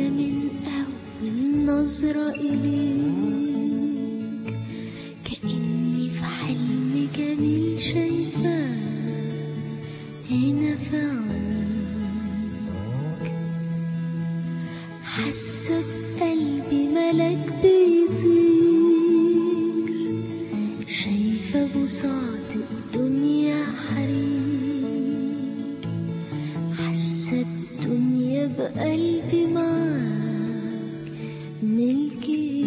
من أول نظرة إليك كأني في حلم جميل شايفاه هنا في عينيك حاسة بقلبي ملك بيطير شايفة بساط الدنيا حرير حاسة الدنيا بقلبي معاك ملك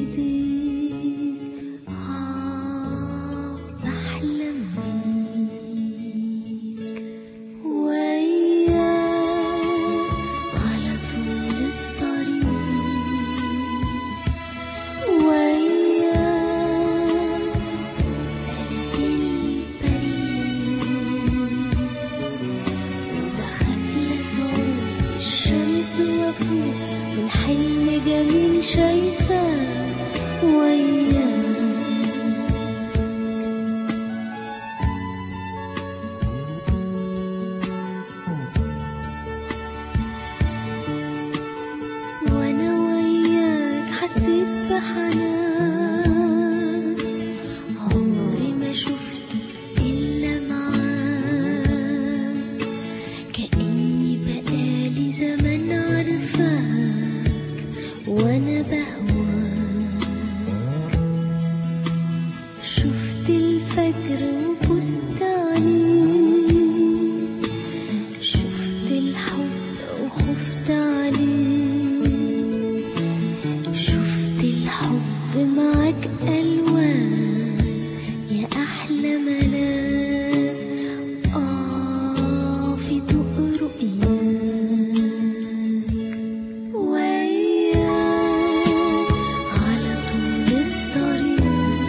ايديك آه بحلم بيك وياك على طول الطريق وياك قلبي البريء بخاف لا تعود الشمس وافوق من حلم جميل شايفاه وياك وانا وياك حسيت بحنان عمري ما شفته الا معاك كاني بقالي زمان عارفاك وانا بهواك شفت الفجر وبصت عليك شفت الحب وخفت عليك شفت الحب معاك ألوان يا أحلى ملاك آه في ضوء رؤياك وياك على طول الطريق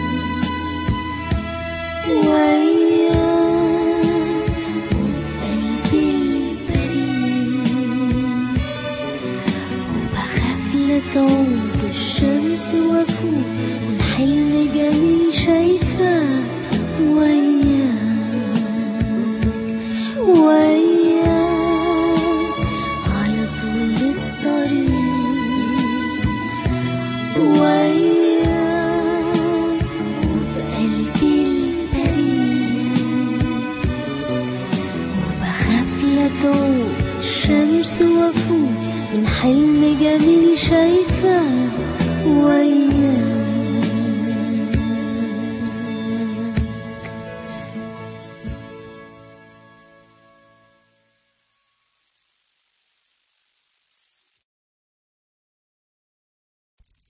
وياك وبقلبي البريء وبخاف لا تعود الشمس وافوق من حلم جميل شايفاه وياك وياك على طول الطريق وياك وبقلبي البريء وبخاف لا تعود الشمس وافوق من حلم جميل شايفاه